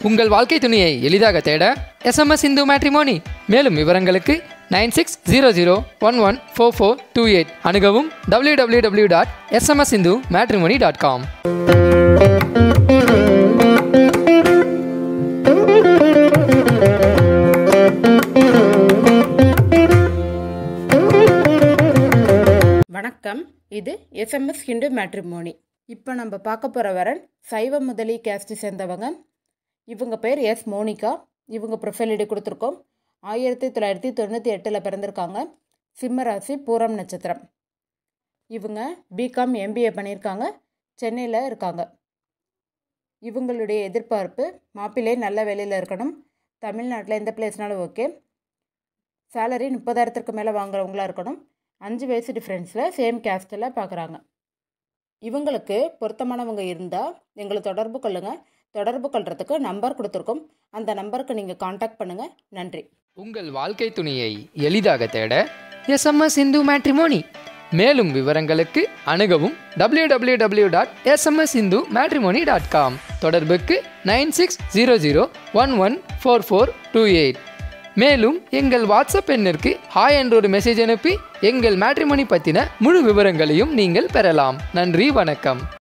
உங்கள் வாழ்க்கை துணையை எளிதாக தேட எஸ்எம்எஸ் இந்து மேட்ரிமோனி மேலும் விவரங்களுக்கு nine six zero zero one one four four two eight அணுகவும் W W W dot SMS Hindu matrimony dot com வணக்கம் இது எஸ்எம்எஸ் ஹிண்டு மேட்ரிமோனி இப்போ நம்ம பார்க்க போகிற வரன் சைவ முதலி கேஸ்ட்டு சேர்ந்தவங்க இவங்க பேர் எஸ் மோனிகா இவங்க ப்ரொஃபைல் ஐடி கொடுத்துருக்கோம் ஆயிரத்தி தொள்ளாயிரத்தி தொண்ணூற்றி எட்டில் பிறந்திருக்காங்க சிம்ம ராசி பூரம் நட்சத்திரம் இவங்க பிகாம் எம்பிஏ பண்ணியிருக்காங்க சென்னையில் இருக்காங்க இவங்களுடைய எதிர்பார்ப்பு மாப்பிள்ளை நல்ல வேலையில் இருக்கணும் தமிழ்நாட்டில் எந்த பிளேஸ்னாலும் ஓகே சேலரி முப்பதாயிரத்திற்கு மேலே வாங்குறவங்களா இருக்கணும் அஞ்சு வயசு டிஃப்ரென்ஸில் சேம் கேஸ்டில் பார்க்குறாங்க இவங்களுக்கு பொருத்தமானவங்க இருந்தால் எங்களை தொடர்பு கொள்ளுங்கள் தொடர்பு கொள்றதுக்கு நம்பர் கொடுத்துருக்கோம் அந்த நம்பருக்கு நீங்கள் காண்டாக்ட் பண்ணுங்கள் நன்றி உங்கள் வாழ்க்கை துணையை எளிதாக தேட எஸ்எம்எஸ் இந்து மேட்ரிமோனி மேலும் விவரங்களுக்கு அணுகவும் W W W dot SMS Hindu matrimony dot com தொடர்புக்கு nine six zero zero one one four four two eight மேலும் எங்கள் வாட்ஸ்அப் எண்ணிற்கு ஹாய் என்ற ஒரு மெசேஜ் அனுப்பி எங்கள் மேட்ரிமோனி பற்றின முழு விவரங்களையும் நீங்கள் பெறலாம் நன்றி வணக்கம்